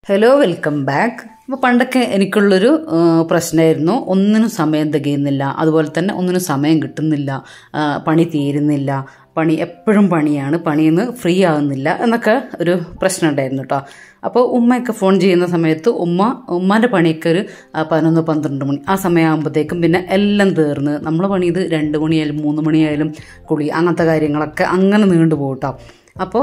hello welcome back അപ്പോൾ പണ്ടൊക്കെ എനിക്കുള്ളൊരു ആ, പ്രശ്നമായിരുന്നു ഒന്നിനും സമയം തികയുന്നില്ല അതുപോലെ തന്നെ ഒന്നിനും സമയം കിട്ടുന്നില്ല ആ, പണി തീരുന്നില്ല പണി എപ്പോഴും പണിയാണ് പണിയിൽ നിന്ന് ഫ്രീ ആകുന്നില്ല എന്നൊക്കെ ഒരു പ്രശ്നം ഉണ്ടായിരുന്നു കേട്ടോ അപ്പോൾ ഉമ്മയൊക്കെ ഫോൺ ചെയ്യുന്ന സമയത്ത് ഉമ്മ ഉമ്മാൻ്റെ പണിയൊക്കെ ഒരു ആ, പതിനൊന്ന് പന്ത്രണ്ട് മണി ആ സമയമാകുമ്പോഴത്തേക്കും പിന്നെ എല്ലാം തീർന്ന് നമ്മൾ പണി ഇത് രണ്ട് മണിയായാലും മൂന്ന് മണിയായാലും കുളി അങ്ങനത്തെ കാര്യങ്ങളൊക്കെ അങ്ങനെ നീണ്ടു പോകും കേട്ടോ അപ്പോൾ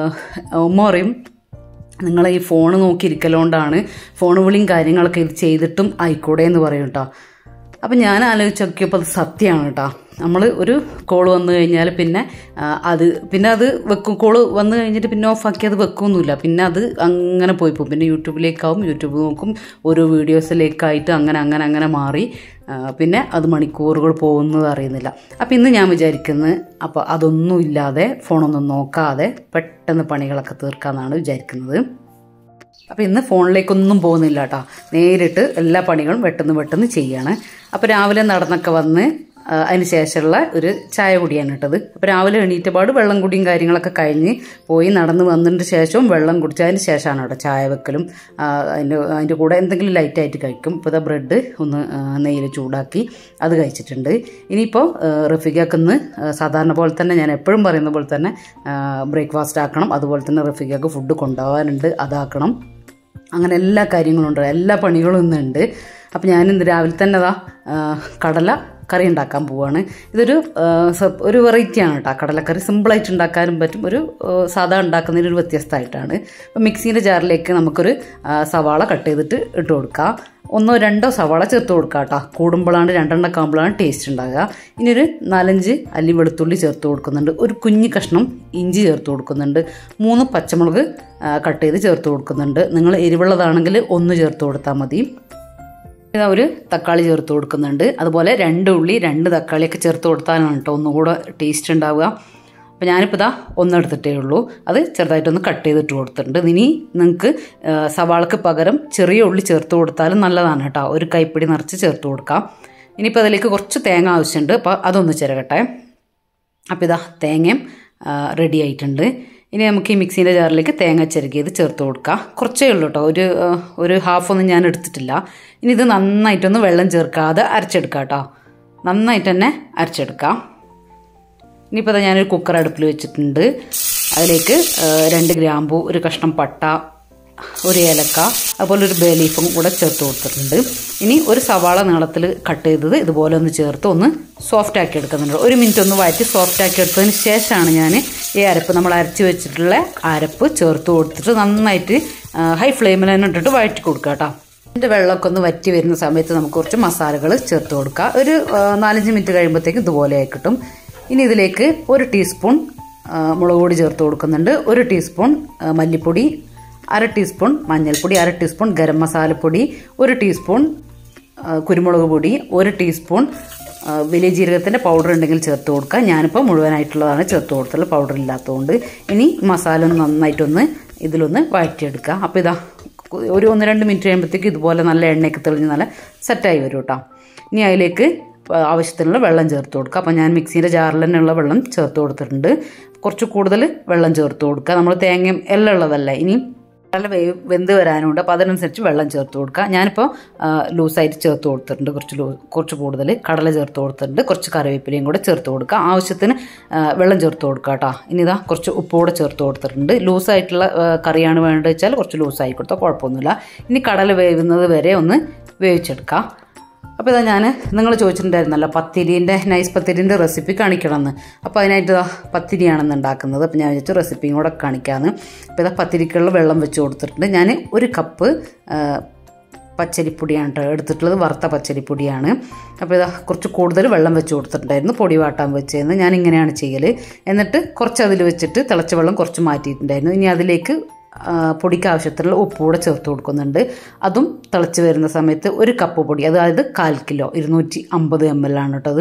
ആ, ഉമ്മ പറയും നിങ്ങൾ ഈ ഫോൺ നോക്കിയിരിക്കലോണ്ടാണ് ഫോൺ വിളിയും കാര്യങ്ങളൊക്കെ ഇത് ചെയ്തിട്ടും ആയിക്കൂടെ എന്ന് പറയും കേട്ടോ അപ്പം ഞാൻ ആലോചിച്ച് നോക്കിയപ്പോൾ അത് സത്യമാണ് കേട്ടോ നമ്മൾ ഒരു കോൾ വന്നു കഴിഞ്ഞാൽ പിന്നെ ആ, അത് പിന്നെ അത് വെക്കും കോൾ വന്നു കഴിഞ്ഞിട്ട് പിന്നെ ഓഫാക്കി അത് വെക്കൊന്നുമില്ല പിന്നെ അത് അങ്ങനെ പോയി പോകും പിന്നെ യൂട്യൂബിലേക്കാവും യൂട്യൂബ് നോക്കും ഓരോ വീഡിയോസിലേക്കായിട്ട് അങ്ങനെ അങ്ങനെ അങ്ങനെ മാറി ആ, പിന്നെ അത് മണിക്കൂറുകൾ പോകുന്നത് അറിയുന്നില്ല അപ്പോൾ ഇന്ന് ഞാൻ വിചാരിക്കുന്നത് അപ്പോൾ അതൊന്നും ഇല്ലാതെ ഫോണൊന്നും നോക്കാതെ പെട്ടെന്ന് പണികളൊക്കെ തീർക്കാമെന്നാണ് വിചാരിക്കുന്നത് അപ്പോൾ ഇന്ന് ഫോണിലേക്കൊന്നും പോകുന്നില്ല കേട്ടോ നേരിട്ട് എല്ലാ പണികളും വെട്ടുന്ന് വെട്ടുന്ന് ചെയ്യാണ് അപ്പോൾ രാവിലെ നടന്നൊക്കെ വന്ന് ആ, അതിന് ശേഷമുള്ള ഒരു ചായ കുടിയാണ് ഇട്ടത് അപ്പോൾ രാവിലെ എണീറ്റ പാട് വെള്ളം കുടിയും കാര്യങ്ങളൊക്കെ കഴിഞ്ഞ് പോയി നടന്ന് വന്നതിന് ശേഷവും വെള്ളം കുടിച്ചതിന് ശേഷമാണ് കേട്ടോ ചായ വെക്കലും ആ, അതിൻ്റെ അതിൻ്റെ കൂടെ എന്തെങ്കിലും ലൈറ്റായിട്ട് കഴിക്കും ഇപ്പോൾ ഇതാ ബ്രെഡ് ഒന്ന് നെയ്യിൽ ചൂടാക്കി അത് കഴിച്ചിട്ടുണ്ട് ഇനിയിപ്പോൾ റഫിഖക്ക് ഇന്ന് ആ, സാധാരണ പോലെ തന്നെ ഞാൻ എപ്പോഴും പറയുന്ന പോലെ തന്നെ ബ്രേക്ക്ഫാസ്റ്റ് ആക്കണം അതുപോലെ തന്നെ റഫിഖക്ക് ഫുഡ് കൊണ്ടുപോകാനുണ്ട് അതാക്കണം അങ്ങനെ എല്ലാ കാര്യങ്ങളും ഉണ്ട് എല്ലാ പണികളും ഇന്നുണ്ട് അപ്പം ഞാൻ ഇന്ന് രാവിലെ തന്നെ അതാ കടല കറി ഉണ്ടാക്കാൻ പോവാണ് ഇതൊരു ആ, സ- ഒരു വെറൈറ്റിയാണ് കേട്ടോ കടലക്കറി സിമ്പിളായിട്ട് ഉണ്ടാക്കാനും പറ്റും ഒരു ആ, സാധാ ഉണ്ടാക്കുന്നതിന് ഒരു വ്യത്യസ്തമായിട്ടാണ് അപ്പം മിക്സീൻ്റെ ജാറിലേക്ക് നമുക്കൊരു ആ, സവാള കട്ട് ചെയ്തിട്ട് ഇട്ട് കൊടുക്കാം ഒന്നോ രണ്ടോ സവാള ചേർത്ത് കൊടുക്കുക കേട്ടോ കൂടുമ്പോഴാണ് രണ്ടെണ്ണമൊക്കെ ആകുമ്പോഴാണ് ടേസ്റ്റ് ഉണ്ടാകുക ഇനി ഒരു നാലഞ്ച് അല്ലി വെളുത്തുള്ളി ചേർത്ത് കൊടുക്കുന്നുണ്ട് ഒരു കുഞ്ഞ് കഷ്ണം ഇഞ്ചി ചേർത്ത് കൊടുക്കുന്നുണ്ട് മൂന്ന് പച്ചമുളക് ആ, കട്ട് ചെയ്ത് ചേർത്ത് കൊടുക്കുന്നുണ്ട് നിങ്ങൾ എരിവുള്ളതാണെങ്കിൽ ഒന്ന് ചേർത്ത് കൊടുത്താൽ മതി ഇതാ ഒരു തക്കാളി ചേർത്ത് കൊടുക്കുന്നുണ്ട് അതുപോലെ രണ്ട് ഉള്ളി രണ്ട് തക്കാളിയൊക്കെ ചേർത്ത് കൊടുത്താലാണ് കേട്ടോ ഒന്നുകൂടെ ടേസ്റ്റ് ഉണ്ടാവുക അപ്പോൾ ഞാനിപ്പോൾ ഇതാ ഒന്നെടുത്തിട്ടേ ഉള്ളൂ അത് ചെറുതായിട്ടൊന്ന് കട്ട് ചെയ്തിട്ട് കൊടുത്തിട്ടുണ്ട് ഇനി നിങ്ങൾക്ക് ആ, സവാളക്ക് പകരം ചെറിയ ഉള്ളി ചേർത്ത് കൊടുത്താലും നല്ലതാണ് കേട്ടോ ഒരു കൈപ്പിടി നിറച്ച് ചേർത്ത് കൊടുക്കാം ഇനിയിപ്പോൾ അതിലേക്ക് കുറച്ച് തേങ്ങ ആവശ്യമുണ്ട് അപ്പോൾ അതൊന്ന് ചിരകട്ടെ അപ്പോൾ ഇതാ തേങ്ങയും റെഡി ആയിട്ടുണ്ട് ഇനി നമുക്ക് ഈ മിക്സീൻ്റെ ജാറിലേക്ക് തേങ്ങ ചിരകിയത് ചേർത്ത് കൊടുക്കാം കുറച്ചേ ഉള്ളൂ കേട്ടോ ഒരു ആ, ഒരു ഹാഫ് ഒന്നും ഞാൻ എടുത്തിട്ടില്ല ഇനി ഇത് നന്നായിട്ടൊന്ന് വെള്ളം ചേർക്കാതെ അരച്ചെടുക്കാം കേട്ടോ നന്നായിട്ട് തന്നെ അരച്ചെടുക്കാം ഇനിയിപ്പോൾ ദാ ഞാനൊരു കുക്കർ അടുപ്പിൽ വെച്ചിട്ടുണ്ട് അതിലേക്ക് ആ, രണ്ട് ഗ്രാമ്പു ഒരു കഷ്ണം പട്ട ഒരു ഏലക്ക അതുപോലെ ഒരു ബേ ലീഫും കൂടെ ചേർത്ത് കൊടുത്തിട്ടുണ്ട് ഇനി ഒരു സവാള നീളത്തിൽ കട്ട് ചെയ്തത് ഇതുപോലെ ഒന്ന് ചേർത്ത് ഒന്ന് സോഫ്റ്റ് ആക്കി എടുക്കുന്നുണ്ട് ഒരു മിനിറ്റ് ഒന്ന് വഴറ്റി സോഫ്റ്റ് ആക്കി എടുത്തതിന് ശേഷമാണ് ഞാൻ ഈ അരപ്പ് നമ്മൾ അരച്ച് വെച്ചിട്ടുള്ള അരപ്പ് ചേർത്ത് കൊടുത്തിട്ട് നന്നായിട്ട് ഹൈ ഫ്ലെയിമിൽ തന്നെ ഇട്ടിട്ട് വഴറ്റി കൊടുക്കുക കേട്ടോ ഇതിൻ്റെ വെള്ളമൊക്കെ ഒന്ന് വറ്റി വരുന്ന സമയത്ത് നമുക്ക് കുറച്ച് മസാലകൾ ചേർത്ത് കൊടുക്കുക ഒരു ആ, നാലഞ്ച് മിനിറ്റ് കഴിയുമ്പോഴത്തേക്കും ഇതുപോലെ ആയി കിട്ടും ഇനി ഇതിലേക്ക് ഒരു ടീസ്പൂൺ ആ, മുളക് പൊടി ചേർത്ത് കൊടുക്കുന്നുണ്ട് ഒരു ടീസ്പൂൺ ആ, മല്ലിപ്പൊടി അര ടീസ്പൂൺ മഞ്ഞൾപ്പൊടി അര ടീസ്പൂൺ ഗരം മസാലപ്പൊടി ഒരു ടീസ്പൂൺ ആ, കുരുമുളക് പൊടി ഒരു ടീസ്പൂൺ ആ, വലിയ ജീരകത്തിൻ്റെ പൗഡർ ഉണ്ടെങ്കിൽ ചേർത്ത് കൊടുക്കുക ഞാനിപ്പോൾ മുഴുവനായിട്ടുള്ളതാണ് ചേർത്ത് കൊടുത്തുള്ളത് പൗഡർ ഇല്ലാത്തതുകൊണ്ട് ഇനി മസാല ഒന്ന് നന്നായിട്ടൊന്ന് ഇതിലൊന്ന് വഴറ്റിയെടുക്കുക അപ്പോൾ ഇതാ ഒരു ഒന്ന് രണ്ട് മിനിറ്റ് കഴിയുമ്പോഴത്തേക്ക് ഇതുപോലെ നല്ല എണ്ണയൊക്കെ തെളിഞ്ഞ് നല്ല സെറ്റായി വരും കേട്ടോ ഇനി അതിലേക്ക് ആവശ്യത്തിനുള്ള വെള്ളം ചേർത്ത് കൊടുക്കുക അപ്പോൾ ഞാൻ മിക്സിയുടെ ജാറിൽ തന്നെയുള്ള വെള്ളം ചേർത്ത് കൊടുത്തിട്ടുണ്ട് കുറച്ച് കൂടുതൽ വെള്ളം ചേർത്ത് കൊടുക്കുക നമ്മൾ തേങ്ങയും എല്ലാം ഉള്ളതല്ല ഇനി നല്ല വേ വെന്ത് വരാനുണ്ട് അപ്പോൾ അതിനനുസരിച്ച് വെള്ളം ചേർത്ത് കൊടുക്കുക ഞാനിപ്പോൾ ആ, ലൂസായിട്ട് ചേർത്ത് കൊടുത്തിട്ടുണ്ട് കുറച്ച് ലൂ കുറച്ച് കൂടുതൽ കടല ചേർത്ത് കൊടുത്തിട്ടുണ്ട് കുറച്ച് കറിവേപ്പിലയും കൂടെ ചേർത്ത് കൊടുക്കുക ആവശ്യത്തിന് ആ, വെള്ളം ചേർത്ത് കൊടുക്കുക കേട്ടോ ഇനി ഇതാ കുറച്ച് ഉപ്പ് കൂടെ ചേർത്ത് കൊടുത്തിട്ടുണ്ട് ലൂസായിട്ടുള്ള ആ, കറിയാണ് വേണ്ടത് വെച്ചാൽ കുറച്ച് ലൂസായി കൊടുത്താൽ കുഴപ്പമൊന്നുമില്ല ഇനി കടല വേവുന്നത് വരെ ഒന്ന് വേവിച്ചെടുക്കാം അപ്പോൾ ഇതാ ഞാൻ നിങ്ങൾ ചോദിച്ചിട്ടുണ്ടായിരുന്നല്ലോ പത്തിരീൻ്റെ നൈസ് പത്തിരീൻ്റെ റെസിപ്പി കാണിക്കണമെന്ന് അപ്പോൾ അതിനായിട്ട് ഇതാ പത്തിരിയാണെന്ന് ഉണ്ടാക്കുന്നത് അപ്പോൾ ഞാൻ വിചാരിച്ചു റെസിപ്പിയും കൂടെ കാണിക്കാമെന്ന് അപ്പോൾ ഇതാ പത്തിരിക്കുള്ള വെള്ളം വെച്ച് കൊടുത്തിട്ടുണ്ട് ഞാൻ ഒരു കപ്പ് ആ, പച്ചരിപ്പൊടിയാണ് കേട്ടോ എടുത്തിട്ടുള്ളത് വറുത്ത പച്ചരിപ്പൊടിയാണ് അപ്പോൾ ഇതാ കുറച്ച് കൂടുതൽ വെള്ളം വെച്ച് കൊടുത്തിട്ടുണ്ടായിരുന്നു പൊടി വാട്ടാൻ വെച്ചതെന്ന് ഞാൻ ഇങ്ങനെയാണ് ചെയ്യൽ എന്നിട്ട് കുറച്ച് അതിൽ വെച്ചിട്ട് തിളച്ച വെള്ളം കുറച്ച് മാറ്റിയിട്ടുണ്ടായിരുന്നു ഇനി അതിലേക്ക് ആ, പൊടിക്ക് ആവശ്യത്തിലുള്ള ഉപ്പ് കൂടെ ചേർത്ത് കൊടുക്കുന്നുണ്ട് അതും തിളച്ച് വരുന്ന സമയത്ത് ഒരു കപ്പ് പൊടി അതായത് കാൽ കിലോ ഇരുന്നൂറ്റി അമ്പത് എം എൽ ആണ് കേട്ടത്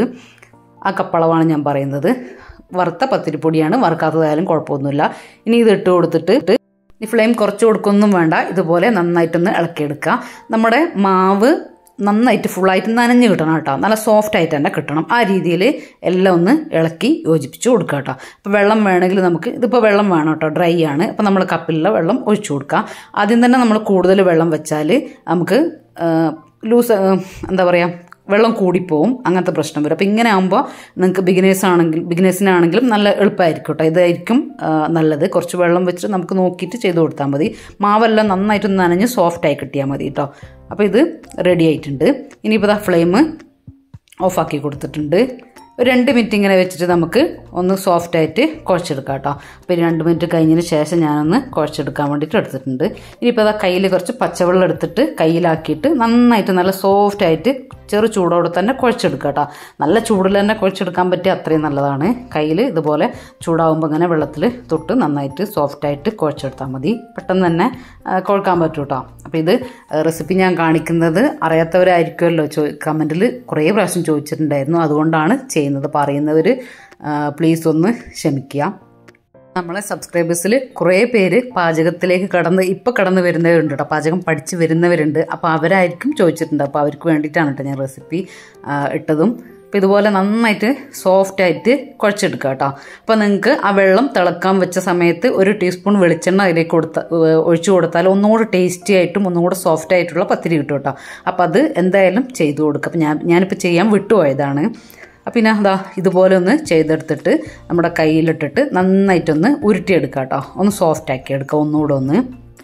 ആ കപ്പളവാണ് ഞാൻ പറയുന്നത് വറുത്ത പത്തിരിപ്പൊടിയാണ് വറുക്കാത്തതായാലും കുഴപ്പമൊന്നുമില്ല ഇനി ഇത് ഇട്ട് കൊടുത്തിട്ട് ഈ ഫ്ലെയിം കുറച്ച് കൊടുക്കൊന്നും വേണ്ട ഇതുപോലെ നന്നായിട്ടൊന്ന് ഇളക്കിയെടുക്കുക നമ്മുടെ മാവ് നന്നായിട്ട് ഫുള്ളായിട്ട് നനഞ്ഞ് കിട്ടണം കേട്ടോ നല്ല സോഫ്റ്റ് ആയിട്ട് തന്നെ കിട്ടണം ആ രീതിയിൽ എല്ലാം ഒന്ന് ഇളക്കി യോജിപ്പിച്ച് കൊടുക്കുക കേട്ടോ അപ്പോൾ വെള്ളം വേണമെങ്കിൽ നമുക്ക് ഇതിപ്പോൾ വെള്ളം വേണം കേട്ടോ ഡ്രൈ ആണ് അപ്പോൾ നമ്മൾ കപ്പിലുള്ള വെള്ളം ഒഴിച്ചു കൊടുക്കുക ആദ്യം തന്നെ നമ്മൾ കൂടുതൽ വെള്ളം വെച്ചാൽ നമുക്ക് ലൂസ് എന്താ പറയുക വെള്ളം കൂടിപ്പോവും അങ്ങനത്തെ പ്രശ്നം വരും അപ്പോൾ ഇങ്ങനെ ആകുമ്പോൾ നിങ്ങൾക്ക് ബിഗിനേഴ്സ് ആണെങ്കിൽ ബിഗിനേഴ്സിനാണെങ്കിലും നല്ല എളുപ്പമായിരിക്കും കേട്ടോ ഇതായിരിക്കും ആ, നല്ലത് കുറച്ച് വെള്ളം വെച്ചിട്ട് നമുക്ക് നോക്കിയിട്ട് ചെയ്ത് കൊടുത്താൽ മതി മാവെല്ലാം നന്നായിട്ട് നനഞ്ഞ് സോഫ്റ്റായി കിട്ടിയാൽ മതി കേട്ടോ അപ്പോൾ ഇത് റെഡി ആയിട്ടുണ്ട് ഇനിയിപ്പോൾ ഇതാ ഫ്ലെയിം ഓഫാക്കി കൊടുത്തിട്ടുണ്ട് ഒരു രണ്ട് മിനിറ്റ് ഇങ്ങനെ വെച്ചിട്ട് നമുക്ക് ഒന്ന് സോഫ്റ്റ് ആയിട്ട് കുഴച്ചെടുക്കാം കേട്ടോ അപ്പോൾ രണ്ട് മിനിറ്റ് കഴിഞ്ഞതിന് ശേഷം ഞാനൊന്ന് കുഴച്ചെടുക്കാൻ വേണ്ടിയിട്ട് എടുത്തിട്ടുണ്ട് ഇനിയിപ്പോൾ അതാ കയ്യിൽ കുറച്ച് പച്ചവെള്ളം എടുത്തിട്ട് കയ്യിലാക്കിയിട്ട് നന്നായിട്ട് നല്ല സോഫ്റ്റ് ആയിട്ട് ചെറു ചൂടോടെ തന്നെ കുഴച്ചെടുക്കുക കേട്ടോ നല്ല ചൂടിൽ തന്നെ കുഴച്ചെടുക്കാൻ പറ്റിയ അത്രയും നല്ലതാണ് കയ്യിൽ ഇതുപോലെ ചൂടാവുമ്പോൾ ഇങ്ങനെ വെള്ളത്തിൽ തൊട്ട് നന്നായിട്ട് സോഫ്റ്റായിട്ട് കുഴച്ചെടുത്താൽ മതി പെട്ടെന്ന് തന്നെ ആ, കുഴക്കാൻ പറ്റും കേട്ടോ അപ്പോൾ ഇത് റെസിപ്പി ഞാൻ കാണിക്കുന്നത് അറിയാത്തവരായിരിക്കുമല്ലോ ചോ കമൻറ്റിൽ കുറേ പ്രാവശ്യം ചോദിച്ചിട്ടുണ്ടായിരുന്നു അതുകൊണ്ടാണ് ചെയ്യുന്നത് പറയുന്നവർ പ്ലീസ് ഒന്ന് ക്ഷമിക്കുക നമ്മളെ സബ്സ്ക്രൈബേഴ്സിൽ കുറേ പേര് പാചകത്തിലേക്ക് കടന്ന് ഇപ്പോൾ കടന്ന് വരുന്നവരുണ്ട് കേട്ടോ പാചകം പഠിച്ച് വരുന്നവരുണ്ട് അപ്പോൾ അവരായിരിക്കും ചോദിച്ചിട്ടുണ്ട് അപ്പോൾ അവർക്ക് വേണ്ടിയിട്ടാണ് കേട്ടോ ഞാൻ റെസിപ്പി ഇട്ടതും അപ്പോൾ ഇതുപോലെ നന്നായിട്ട് സോഫ്റ്റ് ആയിട്ട് കുഴച്ചെടുക്കുക കേട്ടോ അപ്പോൾ നിങ്ങൾക്ക് ആ വെള്ളം തിളക്കാൻ വെച്ച സമയത്ത് ഒരു ടീസ്പൂൺ വെളിച്ചെണ്ണ അതിലേക്ക് കൊടുത്ത ഏഹ് ഒഴിച്ചു കൊടുത്താൽ ഒന്നുകൂടെ ടേസ്റ്റി ആയിട്ടും ഒന്നുകൂടെ സോഫ്റ്റ് ആയിട്ടുള്ള പത്തിരി കിട്ടും കേട്ടോ അപ്പോൾ അത് എന്തായാലും ചെയ്തു കൊടുക്കുക അപ്പോൾ ഞാൻ ഞാനിപ്പോൾ ചെയ്യാൻ വിട്ടുപോയതാണ് അപ്പം പിന്നെ അതാ ഇതുപോലെ ഒന്ന് ചെയ്തെടുത്തിട്ട് നമ്മുടെ കയ്യിലിട്ടിട്ട് നന്നായിട്ടൊന്ന് ഉരുട്ടിയെടുക്കുക കേട്ടോ ഒന്ന് സോഫ്റ്റ് ആക്കി എടുക്കുക ഒന്നുകൂടെ ഒന്ന്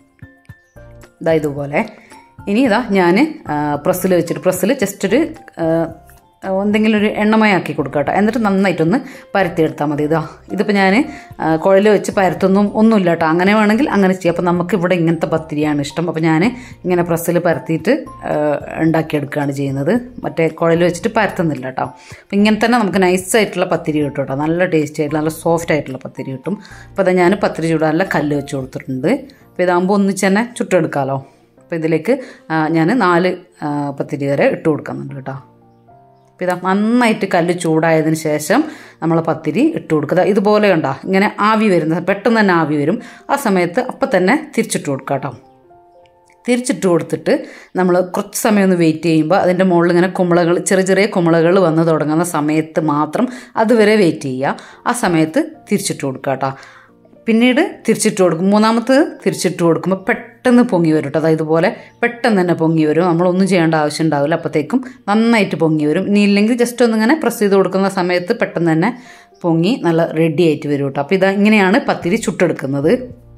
ഇതാ ഇതുപോലെ ഇനി ഇതാ ഞാൻ പ്രസ്സിൽ വെച്ചിട്ട് പ്രസ്സിൽ ജസ്റ്റ് ഒരു ആ, എന്തെങ്കിലും ഒരു എണ്ണമയാക്കി കൊടുക്കുക കേട്ടോ എന്നിട്ട് നന്നായിട്ടൊന്ന് പരത്തിയെടുത്താൽ മതി ഇതാ ഇതിപ്പോൾ ഞാൻ കുഴൽ വെച്ച് പരത്തൊന്നും ഒന്നുമില്ല കേട്ടോ അങ്ങനെ വേണമെങ്കിൽ അങ്ങനെ ചെയ്യാം അപ്പോൾ നമുക്ക് ഇവിടെ ഇങ്ങനത്തെ പത്തിരിയാണ് ഇഷ്ടം അപ്പോൾ ഞാൻ ഇങ്ങനെ പ്രസ്സിൽ പരത്തിയിട്ട് ആ, ഉണ്ടാക്കിയെടുക്കുകയാണ് ചെയ്യുന്നത് മറ്റേ കുഴൽ വെച്ചിട്ട് പരത്തുന്നില്ല കേട്ടോ അപ്പോൾ ഇങ്ങനെ തന്നെ നമുക്ക് നൈസായിട്ടുള്ള പത്തിരി കിട്ടും കേട്ടോ നല്ല ടേസ്റ്റി ആയിട്ടുള്ള നല്ല സോഫ്റ്റ് ആയിട്ടുള്ള പത്തിരി കിട്ടും അപ്പോൾ അത് ഞാൻ പത്തിരി ചൂടാനുള്ള കല്ല് വെച്ച് കൊടുത്തിട്ടുണ്ട് അപ്പോൾ ഇതാകുമ്പോൾ ഒന്നിച്ച് തന്നെ ചുട്ടെടുക്കാമല്ലോ അപ്പോൾ ഇതിലേക്ക് ഞാൻ നാല് ആ, പത്തിരി വരെ ഇട്ട് കൊടുക്കുന്നുണ്ട് കേട്ടോ അപ്പോൾ ഇതാ നന്നായിട്ട് കല്ല് ചൂടായതിന് ശേഷം നമ്മൾ പത്തിരി ഇട്ട് കൊടുക്കുക ഇതുപോലെ ഉണ്ടോ ഇങ്ങനെ ആവി വരുന്നത് പെട്ടെന്ന് തന്നെ ആവി വരും ആ സമയത്ത് അപ്പം തന്നെ തിരിച്ചിട്ട് കൊടുക്കുക കേട്ടോ തിരിച്ചിട്ട് കൊടുത്തിട്ട് നമ്മൾ കുറച്ച് സമയം ഒന്ന് വെയിറ്റ് ചെയ്യുമ്പോൾ അതിൻ്റെ മുകളിൽ ഇങ്ങനെ കുമ്പളകൾ ചെറിയ ചെറിയ കുമ്പളകൾ വന്ന് തുടങ്ങുന്ന സമയത്ത് മാത്രം അതുവരെ വെയിറ്റ് ചെയ്യുക ആ സമയത്ത് തിരിച്ചിട്ട് കൊടുക്കുക കേട്ടോ പിന്നീട് തിരിച്ചിട്ട് കൊടുക്കും മൂന്നാമത്തെ തിരിച്ചിട്ട് കൊടുക്കുമ്പോൾ പെട്ടെന്ന് പൊങ്ങി വരും കേട്ടോ അതായത് ഇതുപോലെ പെട്ടെന്ന് തന്നെ പൊങ്ങി വരും നമ്മളൊന്നും ചെയ്യേണ്ട ആവശ്യം ഉണ്ടാവില്ല അപ്പോഴത്തേക്കും നന്നായിട്ട് പൊങ്ങി വരും ഇനി ഇല്ലെങ്കിൽ ജസ്റ്റ് ഒന്നിങ്ങനെ പ്രസ് ചെയ്ത് കൊടുക്കുന്ന സമയത്ത് പെട്ടെന്ന് തന്നെ പൊങ്ങി നല്ല റെഡി ആയിട്ട് വരും കേട്ടോ അപ്പോൾ ഇതാ ഇങ്ങനെയാണ് പത്തിരി ചുട്ടെടുക്കുന്നത്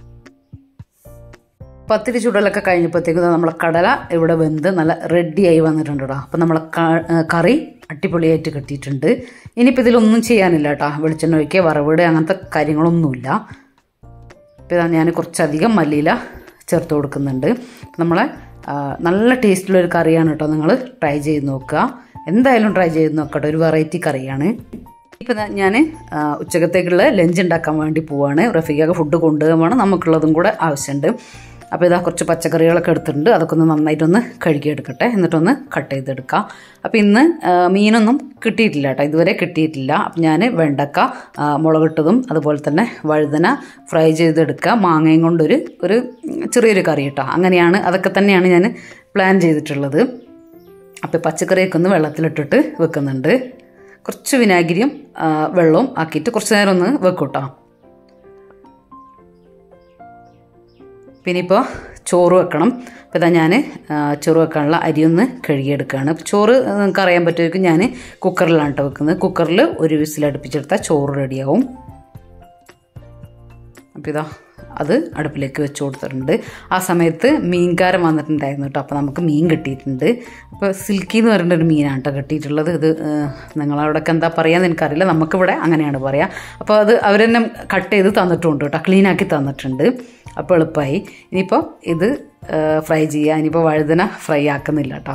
പത്തിരി ചുടലൊക്കെ കഴിഞ്ഞപ്പോഴത്തേക്കും നമ്മളെ കടല ഇവിടെ വെന്ത് നല്ല റെഡിയായി വന്നിട്ടുണ്ട് കേട്ടോ അപ്പം നമ്മളെ ക- ഏ, കറി അടിപൊളിയായിട്ട് കിട്ടിയിട്ടുണ്ട് ഇനിയിപ്പോൾ ഇതിലൊന്നും ചെയ്യാനില്ല കേട്ടോ വെളിച്ചെണ്ണ ഒഴിക്കുക വറവിടുക അങ്ങനത്തെ കാര്യങ്ങളൊന്നുമില്ല അപ്പോൾ ഇതാ ഞാൻ കുറച്ചധികം മല്ലിയില ചേർത്ത് കൊടുക്കുന്നുണ്ട് നമ്മളെ ആ, നല്ല ടേസ്റ്റുള്ള ഒരു കറിയാണ് കേട്ടോ നിങ്ങൾ ട്രൈ ചെയ്ത് നോക്കുക എന്തായാലും ട്രൈ ചെയ്ത് നോക്കട്ടെ ഒരു വെറൈറ്റി കറിയാണ് ഇപ്പം ഞാൻ ഉച്ചക്കത്തേക്കുള്ള ലഞ്ച് ഉണ്ടാക്കാൻ വേണ്ടി പോവാണ് റഫീഖൊക്കെ ഫുഡ് കൊണ്ടുപോകാൻ നമുക്കുള്ളതും കൂടെ ആവശ്യമുണ്ട് അപ്പോൾ ഇതാ കുറച്ച് പച്ചക്കറികളൊക്കെ എടുത്തിട്ടുണ്ട് അതൊക്കെ ഒന്ന് നന്നായിട്ടൊന്ന് കഴുകിയെടുക്കട്ടെ എന്നിട്ടൊന്ന് കട്ട് ചെയ്തെടുക്കാം അപ്പോൾ ഇന്ന് ആ, മീനൊന്നും കിട്ടിയിട്ടില്ല കേട്ടോ ഇതുവരെ കിട്ടിയിട്ടില്ല അപ്പം ഞാൻ വെണ്ടക്ക ആ, മുളകിട്ടതും അതുപോലെ തന്നെ വഴുതന ഫ്രൈ ചെയ്തെടുക്കുക മാങ്ങയും കൊണ്ടൊരു ഒരു ചെറിയൊരു കറി കേട്ടോ അങ്ങനെയാണ് അതൊക്കെ തന്നെയാണ് ഞാൻ പ്ലാൻ ചെയ്തിട്ടുള്ളത് അപ്പോൾ പച്ചക്കറിയൊക്കെ ഒന്ന് വെള്ളത്തിലിട്ടിട്ട് വെക്കുന്നുണ്ട് കുറച്ച് വിനാഗിരിയും ആ, വെള്ളവും ആക്കിയിട്ട് കുറച്ച് നേരം ഒന്ന് വെക്കും കേട്ടോ പിന്നെ ഇപ്പോൾ ചോറ് വെക്കണം അപ്പോൾ ഇതാ ഞാൻ ചോറ് വെക്കാനുള്ള അരി ഒന്ന് കഴുകിയെടുക്കുകയാണ് അപ്പോൾ ചോറ് നിങ്ങൾക്ക് അറിയാൻ പറ്റുമായിരിക്കും ഞാൻ കുക്കറിലാണ് കേട്ടോ വെക്കുന്നത് കുക്കറിൽ ഒരു വിസിൽ അടുപ്പിച്ചെടുത്താൽ ചോറ് റെഡിയാവും അപ്പോൾ ഇതാ അത് അടുപ്പിലേക്ക് വെച്ച് കൊടുത്തിട്ടുണ്ട് ആ സമയത്ത് മീൻകാരൻ വന്നിട്ടുണ്ടായിരുന്നു കേട്ടോ അപ്പോൾ നമുക്ക് മീൻ കിട്ടിയിട്ടുണ്ട് അപ്പോൾ സിൽക്കി എന്ന് പറയുന്ന ഒരു മീനാണ് കേട്ടോ കിട്ടിയിട്ടുള്ളത് ഇത് ഏഹ്, നിങ്ങളവിടെയൊക്കെ എന്താ പറയാന്ന് എനിക്കറിയില്ല നമുക്കിവിടെ അങ്ങനെയാണ് പറയുക അപ്പോൾ അത് അവർ തന്നെ കട്ട് ചെയ്ത് തന്നിട്ടുണ്ട് കേട്ടോ ക്ലീനാക്കി തന്നിട്ടുണ്ട് അപ്പോൾ എളുപ്പമായി ഇനിയിപ്പോൾ ഇത് ഫ്രൈ ചെയ്യുക ഇനിയിപ്പോൾ വഴുതന ഫ്രൈ ആക്കുന്നില്ല കേട്ടോ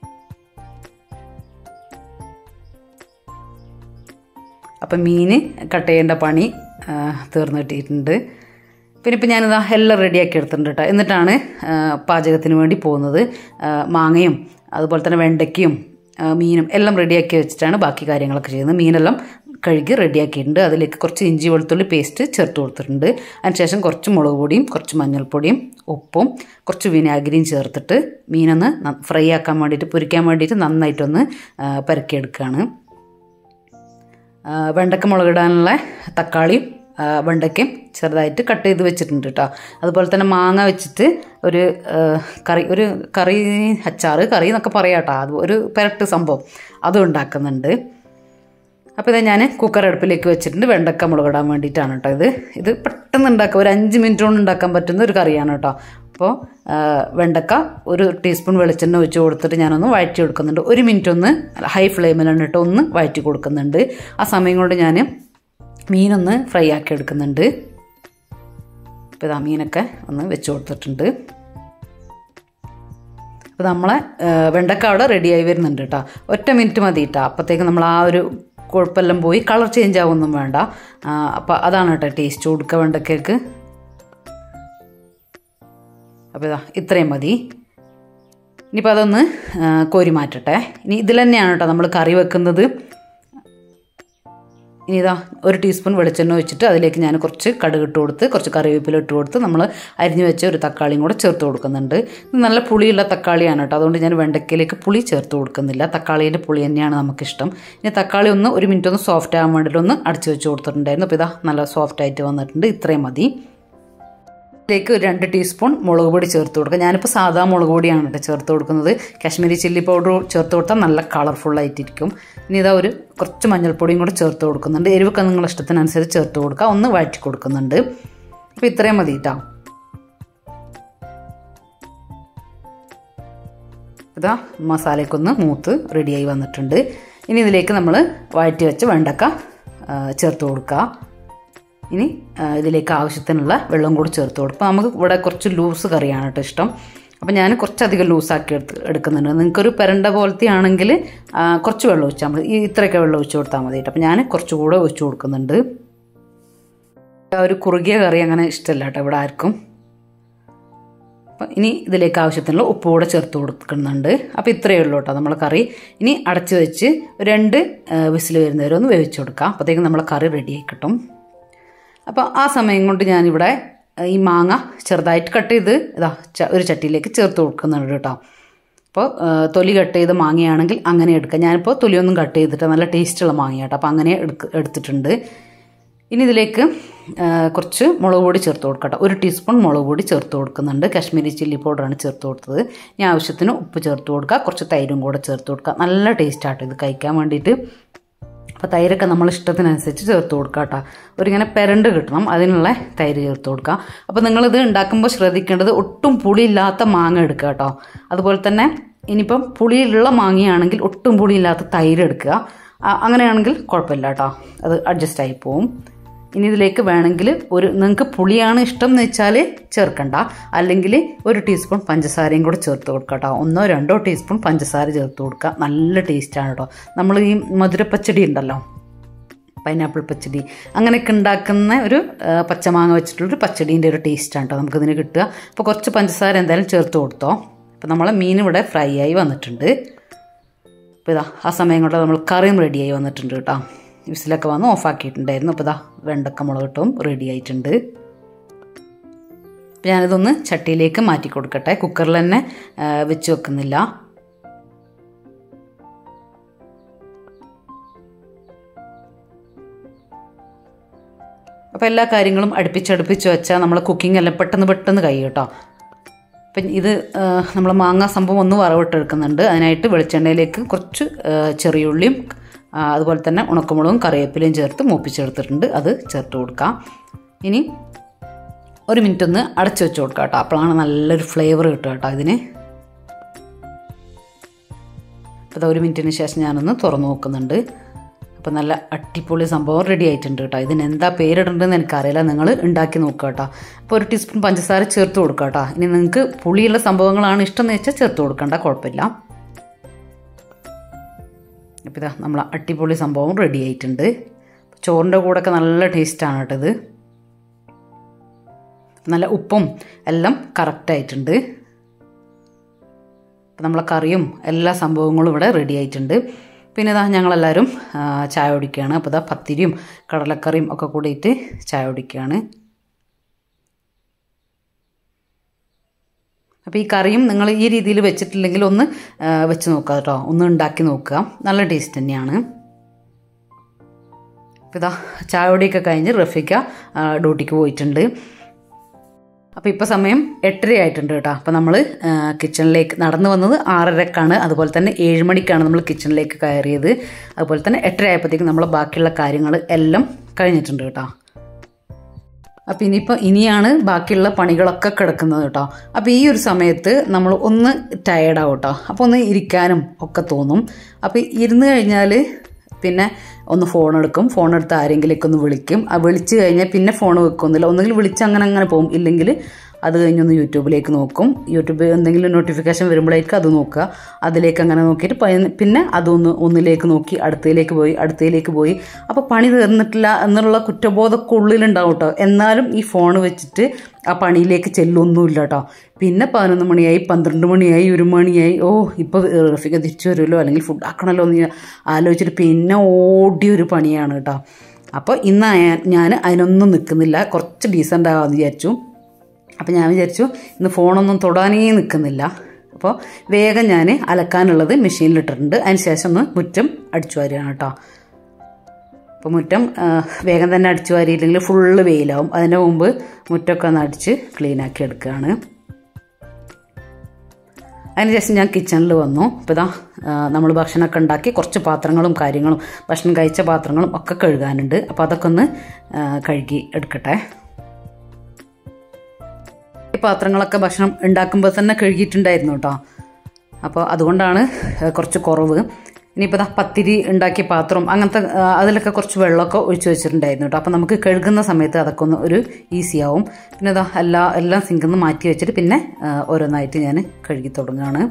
അപ്പം മീൻ കട്ട് ചെയ്യേണ്ട പണി ആ, തീർന്നു കിട്ടിയിട്ടുണ്ട് പിന്നെ ഇപ്പം ഞാനിതാ എല്ലാം റെഡിയാക്കി എടുത്തിട്ടുണ്ട് കേട്ടോ എന്നിട്ടാണ് ആ, പാചകത്തിന് വേണ്ടി പോകുന്നത് ആ, മാങ്ങയും അതുപോലെ തന്നെ വെണ്ടയ്ക്കയും ആ, മീനും എല്ലാം റെഡിയാക്കി വെച്ചിട്ടാണ് ബാക്കി കാര്യങ്ങളൊക്കെ ചെയ്യുന്നത് മീനെല്ലാം കഴുകി റെഡിയാക്കിയിട്ടുണ്ട് അതിലേക്ക് കുറച്ച് ഇഞ്ചി വെളുത്തുള്ളി പേസ്റ്റ് ചേർത്ത് കൊടുത്തിട്ടുണ്ട് അതിനുശേഷം കുറച്ച് മുളക് പൊടിയും കുറച്ച് മഞ്ഞൾപ്പൊടിയും ഉപ്പും കുറച്ച് വിനാഗിരിയും ചേർത്തിട്ട് മീനൊന്ന് ഫ്രൈ ആക്കാൻ വേണ്ടിയിട്ട് പൊരിക്കാൻ വേണ്ടിയിട്ട് നന്നായിട്ടൊന്ന് പരക്കിയെടുക്കുകയാണ് വെണ്ടക്ക മുളകിടാനുള്ള തക്കാളിയും വെണ്ടയ്ക്കയും ചെറുതായിട്ട് കട്ട് ചെയ്ത് വെച്ചിട്ടുണ്ട് കേട്ടോ അതുപോലെ തന്നെ മാങ്ങ വെച്ചിട്ട് ഒരു കറി ഒരു കറി അച്ചാറ് കറി എന്നൊക്കെ പറയാം കേട്ടോ അത് ഒരു പെരട്ട് സംഭവം അതും ഉണ്ടാക്കുന്നുണ്ട് അപ്പോൾ ഇത് ഞാൻ കുക്കർ അടുപ്പിലേക്ക് വെച്ചിട്ടുണ്ട് വെണ്ടക്ക മുളകിടാൻ വേണ്ടിയിട്ടാണ് കേട്ടോ ഇത് ഇത് പെട്ടെന്ന് ഉണ്ടാക്കാം ഒരു അഞ്ച് മിനിറ്റ് കൊണ്ട് ഉണ്ടാക്കാൻ പറ്റുന്ന ഒരു കറിയാണ് കേട്ടോ അപ്പോൾ വെണ്ടക്ക ഒരു ടീസ്പൂൺ വെളിച്ചെണ്ണ ഒഴിച്ച് കൊടുത്തിട്ട് ഞാനൊന്ന് വഴറ്റി കൊടുക്കുന്നുണ്ട് ഒരു മിനിറ്റ് ഒന്ന് ഹൈ ഫ്ലെയിമിലാണ് ഇട്ട് ഒന്ന് വഴറ്റി കൊടുക്കുന്നുണ്ട് ആ സമയം കൊണ്ട് ഞാൻ മീനൊന്ന് ഫ്രൈ ആക്കി എടുക്കുന്നുണ്ട് ഇപ്പോൾ ഇതാ മീനൊക്കെ ഒന്ന് വെച്ച് കൊടുത്തിട്ടുണ്ട് അപ്പോൾ നമ്മളെ വെണ്ടക്ക അവിടെ റെഡിയായി വരുന്നുണ്ട് കേട്ടോ ഒറ്റ മിനിറ്റ് മതി കേട്ടോ അപ്പോഴത്തേക്ക് നമ്മൾ ആ ഒരു കുഴപ്പമെല്ലാം പോയി കളർ ചേഞ്ച് ആവുമൊന്നും വേണ്ട അപ്പോൾ അതാണ് കേട്ടോ ടേസ്റ്റ് കൊടുക്കുക വെണ്ടക്കയ്ക്ക് അപ്പോൾ ഇതാ ഇത്രയും മതി ഇനിയിപ്പോൾ അതൊന്ന് കോരി മാറ്റട്ടെ ഇനി ഇതിൽ തന്നെയാണ് കേട്ടോ നമ്മൾ കറി വെക്കുന്നത് ഇനി ഇതാ ഒരു ടീസ്പൂൺ വെളിച്ചെണ്ണ ഒഴിച്ചിട്ട് അതിലേക്ക് ഞാൻ കുറച്ച് കടുക് ഇട്ട് കൊടുത്ത് കുറച്ച് കറിവേപ്പില ഇട്ട് കൊടുത്ത് നമ്മൾ അരിഞ്ഞു വെച്ച ഒരു തക്കാളിയും കൂടെ ചേർത്ത് കൊടുക്കുന്നുണ്ട് ഇത് നല്ല പുളിയുള്ള തക്കാളിയാണ് കേട്ടോ അതുകൊണ്ട് ഞാൻ വെണ്ടയ്ക്കയിലേക്ക് പുളി ചേർത്ത് കൊടുക്കുന്നില്ല തക്കാളീൻ്റെ പുളി തന്നെയാണ് നമുക്കിഷ്ടം ഇനി തക്കാളി ഒന്ന് ഒരു മിനിറ്റ് ഒന്ന് സോഫ്റ്റ് ആകാൻ വേണ്ടിയിട്ട് ഒന്ന് അടിച്ച് വെച്ച് കൊടുത്തിട്ടുണ്ടായിരുന്നു അപ്പോൾ ഇതാ നല്ല സോഫ്റ്റ് ആയിട്ട് വന്നിട്ടുണ്ട് ഇത്രയും മതി ഇതിലേക്ക് ഒരു രണ്ട് ടീസ്പൂൺ മുളക് പൊടി ചേർത്ത് കൊടുക്കുക ഞാനിപ്പോൾ സാധാ മുളക് പൊടിയാണ് കേട്ടോ ചേർത്ത് കൊടുക്കുന്നത് കാശ്മീരി ചില്ലി പൗഡർ ചേർത്ത് കൊടുത്താൽ നല്ല കളർഫുൾ ആയിട്ടിരിക്കും ഇനി ഇതാ ഒരു കുറച്ച് മഞ്ഞൾപ്പൊടിയും കൂടെ ചേർത്ത് കൊടുക്കുന്നുണ്ട് എരിവൊക്കെ നിങ്ങളുടെ ഇഷ്ടത്തിനനുസരിച്ച് ചേർത്ത് കൊടുക്കുക ഒന്ന് വഴറ്റി കൊടുക്കുന്നുണ്ട് അപ്പോൾ ഇത്രയും മതി കേട്ടോ ഇതാ മസാലയ്ക്കൊന്ന് മൂത്ത് റെഡിയായി വന്നിട്ടുണ്ട് ഇനി ഇതിലേക്ക് നമ്മൾ വഴറ്റി വെച്ച് വെണ്ടക്ക ചേർത്ത് കൊടുക്കുക ഇനി ഇതിലേക്ക് ആവശ്യത്തിനുള്ള വെള്ളം കൂടി ചേർത്ത് കൊടുക്കും നമുക്ക് ഇവിടെ കുറച്ച് ലൂസ് കറിയാണ് കേട്ടോ ഇഷ്ടം അപ്പോൾ ഞാൻ കുറച്ചധികം ലൂസാക്കി എടുത്ത് എടുക്കുന്നുണ്ട് നിങ്ങൾക്കൊരു പെരണ്ട പോലത്തെ ആണെങ്കിൽ കുറച്ച് വെള്ളം ഒഴിച്ചാൽ മതി ഈ ഇത്രയൊക്കെ വെള്ളം ഒഴിച്ച് കൊടുത്താൽ മതി കേട്ടോ അപ്പോൾ ഞാൻ കുറച്ചുകൂടെ ഒഴിച്ച് കൊടുക്കുന്നുണ്ട് ഒരു കുറുകിയ കറി അങ്ങനെ ഇഷ്ടമല്ല കേട്ടോ ഇവിടെ ആർക്കും അപ്പം ഇനി ഇതിലേക്ക് ആവശ്യത്തിനുള്ള ഉപ്പ് കൂടെ ചേർത്ത് കൊടുക്കുന്നുണ്ട് അപ്പോൾ ഇത്രയേ ഉള്ളൂ കേട്ടോ നമ്മളെ കറി ഇനി അടച്ച് വെച്ച് രണ്ട് വിസിൽ വരുന്നവരെ ഒന്ന് വേവിച്ച് കൊടുക്കാം അപ്പോഴത്തേക്കും നമ്മളെ കറി റെഡിയായി കിട്ടും അപ്പോൾ ആ സമയം കൊണ്ട് ഞാനിവിടെ ഈ മാങ്ങ ചെറുതായിട്ട് കട്ട് ചെയ്ത് ഇതാ ഒരു ചട്ടിയിലേക്ക് ചേർത്ത് കൊടുക്കുന്നുണ്ട് കേട്ടോ അപ്പോൾ തൊലി കട്ട് ചെയ്ത് മാങ്ങയാണെങ്കിൽ അങ്ങനെ എടുക്കാം ഞാനിപ്പോൾ തൊലിയൊന്നും കട്ട് ചെയ്തിട്ട് നല്ല ടേസ്റ്റുള്ള മാങ്ങ കേട്ടോ അപ്പോൾ അങ്ങനെ എടുക്ക് എടുത്തിട്ടുണ്ട് ഇനി ഇതിലേക്ക് കുറച്ച് മുളക് പൊടി ചേർത്ത് കൊടുക്കട്ടെ ഒരു ടീസ്പൂൺ മുളക് പൊടി ചേർത്ത് കൊടുക്കുന്നുണ്ട് കാശ്മീരി ചില്ലി പൗഡറാണ് ചേർത്ത് കൊടുത്തത് ഇനി ആവശ്യത്തിന് ഉപ്പ് ചേർത്ത് കൊടുക്കുക കുറച്ച് തൈരും കൂടെ ചേർത്ത് കൊടുക്കുക നല്ല ടേസ്റ്റാട്ടോ ഇത് കഴിക്കാൻ വേണ്ടിയിട്ട് അപ്പോൾ തൈരൊക്കെ നമ്മൾ ഇഷ്ടത്തിനനുസരിച്ച് ചേർത്ത് കൊടുക്കുക കേട്ടോ ഒരിങ്ങനെ പെരണ്ട് കിട്ടണം അതിനുള്ള തൈര് ചേർത്ത് കൊടുക്കുക അപ്പോൾ നിങ്ങളിത് ഉണ്ടാക്കുമ്പോൾ ശ്രദ്ധിക്കേണ്ടത് ഒട്ടും പുളിയില്ലാത്ത മാങ്ങ എടുക്കുക കേട്ടോ അതുപോലെ തന്നെ ഇനിയിപ്പം പുളിയിലുള്ള മാങ്ങയാണെങ്കിൽ ഒട്ടും പുളിയില്ലാത്ത തൈര് എടുക്കുക അങ്ങനെയാണെങ്കിൽ കുഴപ്പമില്ല കേട്ടോ അത് അഡ്ജസ്റ്റ് ആയി പോവും ഇനി ഇതിലേക്ക് വേണമെങ്കിൽ ഒരു നിങ്ങൾക്ക് പുളിയാണ് ഇഷ്ടം എന്ന് വെച്ചാൽ ചേർക്കണ്ട അല്ലെങ്കിൽ ഒരു ടീസ്പൂൺ പഞ്ചസാരയും കൂടെ ചേർത്ത് കൊടുക്കുക കേട്ടോ ഒന്നോ രണ്ടോ ടീസ്പൂൺ പഞ്ചസാര ചേർത്ത് കൊടുക്കുക നല്ല ടേസ്റ്റാണ് കേട്ടോ നമ്മൾ ഈ മധുരപ്പച്ചടി ഉണ്ടല്ലോ പൈനാപ്പിൾ പച്ചടി അങ്ങനെയൊക്കെ ഉണ്ടാക്കുന്ന ഒരു പച്ചമാങ്ങ വെച്ചിട്ടുള്ളൊരു പച്ചടീൻ്റെ ഒരു ടേസ്റ്റാണ് കേട്ടോ നമുക്കിതിന് കിട്ടുക അപ്പോൾ കുറച്ച് പഞ്ചസാര എന്തായാലും ചേർത്ത് കൊടുത്തോ അപ്പോൾ നമ്മളെ മീൻ ഇവിടെ ഫ്രൈ ആയി വന്നിട്ടുണ്ട് അപ്പോൾ ഇതാ ആ സമയം കൊണ്ട് നമ്മൾ കറിയും റെഡിയായി വന്നിട്ടുണ്ട് കേട്ടോ വിസിലൊക്കെ വന്ന് ഓഫാക്കിയിട്ടുണ്ടായിരുന്നു അപ്പോൾ ഇതാ വെണ്ടക്ക മുളകിട്ടും റെഡി ആയിട്ടുണ്ട് അപ്പോൾ ഞാനിതൊന്ന് ചട്ടിയിലേക്ക് മാറ്റി കൊടുക്കട്ടെ കുക്കറിൽ തന്നെ വെച്ച് വെക്കുന്നില്ല അപ്പോൾ എല്ലാ കാര്യങ്ങളും അടുപ്പിച്ചടുപ്പിച്ച് വെച്ചാൽ നമ്മൾ കുക്കിംഗ് എല്ലാം പെട്ടെന്ന് പെട്ടെന്ന് കഴിയും കേട്ടോ അപ്പം ഇത് നമ്മൾ മാങ്ങ സംഭവം ഒന്ന് വറവിട്ടെടുക്കുന്നുണ്ട് അതിനായിട്ട് വെളിച്ചെണ്ണയിലേക്ക് കുറച്ച് ചെറിയുള്ളിയും അതുപോലെ തന്നെ ഉണക്കമുളകും കറിവേപ്പിലയും ചേർത്ത് മൂപ്പിച്ചെടുത്തിട്ടുണ്ട് അത് ചേർത്ത് കൊടുക്കാം ഇനി ഒരു മിനിറ്റ് ഒന്ന് അടച്ചു വെച്ച് കൊടുക്കാം കേട്ടോ അപ്പോഴാണ് നല്ലൊരു ഫ്ലേവർ കിട്ടുക കേട്ടോ ഇതിന് അപ്പോൾ ഒരു മിനിറ്റിന് ശേഷം ഞാനൊന്ന് തുറന്നു നോക്കുന്നുണ്ട് അപ്പോൾ നല്ല അടിപൊളി സംഭവം റെഡി ആയിട്ടുണ്ട് കേട്ടോ ഇതിന് എന്താ പേരിടേണ്ടതെന്ന് എനിക്കറിയില്ല നിങ്ങൾ ഉണ്ടാക്കി നോക്കുക കേട്ടോ അപ്പോൾ ഒരു ടീസ്പൂൺ പഞ്ചസാര ചേർത്ത് കൊടുക്കുക കേട്ടോ ഇനി നിങ്ങൾക്ക് പുളിയുള്ള സംഭവങ്ങളാണ് ഇഷ്ടം എന്ന് വെച്ചാൽ ചേർത്ത് കൊടുക്കണ്ട കുഴപ്പമില്ല അപ്പോൾ ഇതാ നമ്മൾ അടിപൊളി സംഭവം റെഡി ആയിട്ടുണ്ട് ചോറിൻ്റെ കൂടെയൊക്കെ നല്ല ടേസ്റ്റാണ് കേട്ടോ ഇത് നല്ല ഉപ്പും എല്ലാം കറക്റ്റായിട്ടുണ്ട് അപ്പം നമ്മളെ കറിയും എല്ലാ സംഭവങ്ങളും ഇവിടെ റെഡി ആയിട്ടുണ്ട് പിന്നെ ഇതാ ഞങ്ങളെല്ലാവരും ആ, ചായ കുടിക്കുകയാണ് അപ്പോൾ ഇതാ പത്തിരിയും കടലക്കറിയും ഒക്കെ കൂടിയിട്ട് ചായ കുടിക്കുകയാണ് അപ്പോൾ ഈ കറിയും നിങ്ങൾ ഈ രീതിയിൽ വെച്ചിട്ടില്ലെങ്കിൽ ഒന്ന് ആ, വെച്ച് നോക്കുക കേട്ടോ ഒന്ന് ഉണ്ടാക്കി നോക്കുക നല്ല ടേസ്റ്റ് തന്നെയാണ് അപ്പോൾ ഇതാ ചായ കുടിയൊക്കെ കഴിഞ്ഞ് റഫിക്ക ആ, ഡ്യൂട്ടിക്ക് പോയിട്ടുണ്ട് അപ്പോൾ ഇപ്പോൾ സമയം എട്ടര ആയിട്ടുണ്ട് കേട്ടോ അപ്പോൾ നമ്മൾ കിച്ചണിലേക്ക് നടന്നു വന്നത് ആറരക്കാണ് അതുപോലെ തന്നെ ഏഴ് മണിക്കാണ് നമ്മൾ കിച്ചണിലേക്ക് കയറിയത് അതുപോലെ തന്നെ എട്ടര ആയപ്പോഴത്തേക്കും നമ്മൾ ബാക്കിയുള്ള കാര്യങ്ങൾ എല്ലാം കഴിഞ്ഞിട്ടുണ്ട് കേട്ടോ അപ്പം ഇനിയിപ്പോൾ ഇനിയാണ് ബാക്കിയുള്ള പണികളൊക്കെ കിടക്കുന്നത് കേട്ടോ അപ്പോൾ ഈ ഒരു സമയത്ത് നമ്മൾ ഒന്ന് ടയേർഡാവും കേട്ടോ അപ്പോൾ ഒന്ന് ഇരിക്കാനും ഒക്കെ തോന്നും അപ്പോൾ ഇരുന്ന് കഴിഞ്ഞാൽ പിന്നെ ഒന്ന് ഫോൺ എടുക്കും ഫോൺ എടുത്ത് ആരെങ്കിലേക്ക് ഒന്ന് വിളിക്കും ആ വിളിച്ച് കഴിഞ്ഞാൽ പിന്നെ ഫോൺ വെക്കൊന്നുമില്ല ഒന്നുകിൽ വിളിച്ച് അങ്ങനെ അങ്ങനെ പോകും ഇല്ലെങ്കിൽ അത് കഴിഞ്ഞൊന്ന് യൂട്യൂബിലേക്ക് നോക്കും യൂട്യൂബ് എന്തെങ്കിലും നോട്ടിഫിക്കേഷൻ വരുമ്പോഴേക്കും അത് നോക്കുക അതിലേക്ക് അങ്ങനെ നോക്കിയിട്ട് പയ- പിന്നെ അതൊന്ന് ഒന്നിലേക്ക് നോക്കി അടുത്തയിലേക്ക് പോയി അടുത്തയിലേക്ക് പോയി അപ്പോൾ പണി തീർന്നിട്ടില്ല എന്നുള്ള കുറ്റബോധമൊക്കെ ഉള്ളിലുണ്ടാവും കേട്ടോ എന്നാലും ഈ ഫോൺ വെച്ചിട്ട് ആ പണിയിലേക്ക് ചെല്ലൊന്നുമില്ല കേട്ടോ പിന്നെ പതിനൊന്ന് മണിയായി പന്ത്രണ്ട് മണിയായി ഒരു മണിയായി ഓ ഇപ്പോൾ റഫിക തിരിച്ചു വരുമല്ലോ അല്ലെങ്കിൽ ഫുഡ് ആക്കണമല്ലോ എന്ന് ഞാൻ ആലോചിച്ചിട്ട് പിന്നെ ഓടിയൊരു പണിയാണ് കേട്ടോ അപ്പോൾ ഇന്ന് ഞാൻ- ഞാൻ അതിനൊന്നും നിൽക്കുന്നില്ല കുറച്ച് ഡീസൻ്റ് ആകാമെന്ന് വിചാരിച്ചു അപ്പോൾ ഞാൻ വിചാരിച്ചു ഇന്ന് ഫോണൊന്നും തൊടാനേ നിൽക്കുന്നില്ല അപ്പോൾ വേഗം ഞാൻ അലക്കാനുള്ളത് മെഷീനിലിട്ടിട്ടുണ്ട് അതിന് ശേഷം ഒന്ന് മുറ്റം അടിച്ചു വാരുകയാണ് കേട്ടോ അപ്പോൾ മുറ്റം ആ, വേഗം തന്നെ അടിച്ചു വാരിയില്ലെങ്കിൽ ഫുള്ള് വെയിലാവും അതിന് മുമ്പ് മുറ്റമൊക്കെ ഒന്ന് അടിച്ച് ക്ലീനാക്കി എടുക്കുകയാണ് അതിനുശേഷം ഞാൻ കിച്ചണിൽ വന്നു അപ്പോൾ ഇതാ നമ്മൾ ഭക്ഷണമൊക്കെ ഉണ്ടാക്കി കുറച്ച് പാത്രങ്ങളും കാര്യങ്ങളും ഭക്ഷണം കഴിച്ച പാത്രങ്ങളും ഒക്കെ കഴുകാനുണ്ട് അപ്പോൾ അതൊക്കെ ഒന്ന് ആ, കഴുകി എടുക്കട്ടെ ഈ പാത്രങ്ങളൊക്കെ ഭക്ഷണം ഉണ്ടാക്കുമ്പോൾ തന്നെ കഴുകിയിട്ടുണ്ടായിരുന്നു കേട്ടോ അപ്പോൾ അതുകൊണ്ടാണ് ഏഹ്, കുറച്ച് കുറവ് ഇനിയിപ്പോൾ ദാ പത്തിരി ഉണ്ടാക്കിയ പാത്രം അങ്ങനത്തെ ആ, അതിലൊക്കെ കുറച്ച് വെള്ളമൊക്കെ ഒഴിച്ചു വെച്ചിട്ടുണ്ടായിരുന്നു കേട്ടോ അപ്പോൾ നമുക്ക് കഴുകുന്ന സമയത്ത് അതൊക്കെ ഒന്ന് ഒരു ഈസി ആവും പിന്നെ ഇതാ എല്ലാ എല്ലാം സിങ്കിൽ നിന്ന് മാറ്റി വെച്ചിട്ട് പിന്നെ ആ, ഓരോന്നായിട്ട് ഞാൻ കഴുകി തുടങ്ങുകയാണ്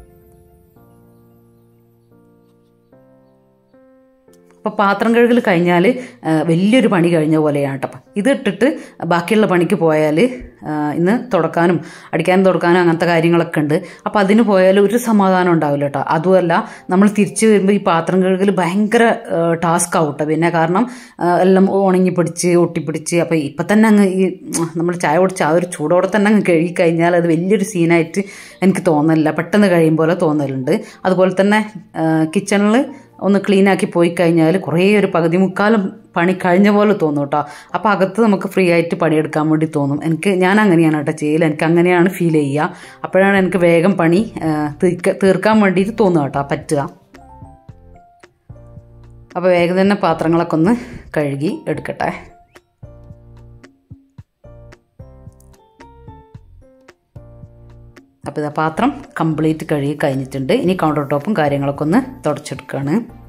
അപ്പോൾ പാത്രം കഴുകൽ കഴിഞ്ഞാൽ ആ, വലിയൊരു പണി കഴിഞ്ഞ പോലെയാണ് കേട്ടോ ഇത് ഇട്ടിട്ട് ബാക്കിയുള്ള പണിക്ക് പോയാൽ ആ, ഇന്ന് തുടക്കാനും അടിക്കാനും തുടക്കാനും അങ്ങനത്തെ കാര്യങ്ങളൊക്കെ ഉണ്ട് അപ്പോൾ അതിന് പോയാൽ ഒരു സമാധാനം ഉണ്ടാവില്ല കേട്ടോ അതുമല്ല നമ്മൾ തിരിച്ച് വരുമ്പോൾ ഈ പാത്രം കഴുകൽ ഭയങ്കര ടാസ്ക് ആവും കേട്ടോ പിന്നെ കാരണം ആ, എല്ലാം ഉണങ്ങി പിടിച്ച് ഒട്ടിപ്പിടിച്ച് അപ്പോൾ ഇപ്പം തന്നെ അങ്ങ് ഈ നമ്മൾ ചായ കുടിച്ച് ആ ഒരു ചൂടോടെ തന്നെ അങ്ങ് കഴുകി കഴിഞ്ഞാൽ അത് വലിയൊരു സീനായിട്ട് എനിക്ക് തോന്നലില്ല പെട്ടെന്ന് കഴിയും പോലെ തോന്നലുണ്ട് അതുപോലെ തന്നെ കിച്ചണിൽ ഒന്ന് ക്ലീൻ ആക്കി പോയി കഴിഞ്ഞാൽ കുറേ ഒരു പകുതി മുക്കാലും പണി കഴിഞ്ഞ പോലെ തോന്നും കേട്ടോ അപ്പോൾ അകത്ത് നമുക്ക് ഫ്രീ ആയിട്ട് പണിയെടുക്കാൻ വേണ്ടി തോന്നും എനിക്ക് ഞാൻ അങ്ങനെയാണ് കേട്ടോ ചെയ്യൽ എനിക്ക് അങ്ങനെയാണ് ഫീൽ ചെയ്യുക അപ്പോഴാണ് എനിക്ക് വേഗം പണി ആ, തീർക്ക തീർക്കാൻ വേണ്ടിയിട്ട് തോന്നുക കേട്ടോ പറ്റുക അപ്പോൾ വേഗം തന്നെ പാത്രങ്ങളൊക്കെ ഒന്ന് കഴുകി എടുക്കട്ടെ അപ്പോൾ ഇതാ പാത്രം കംപ്ലീറ്റ് കഴുകി കഴിഞ്ഞിട്ടുണ്ട് ഇനി കൗണ്ടർ ടോപ്പും കാര്യങ്ങളൊക്കെ ഒന്ന് തുടച്ചെടുക്കുകയാണ്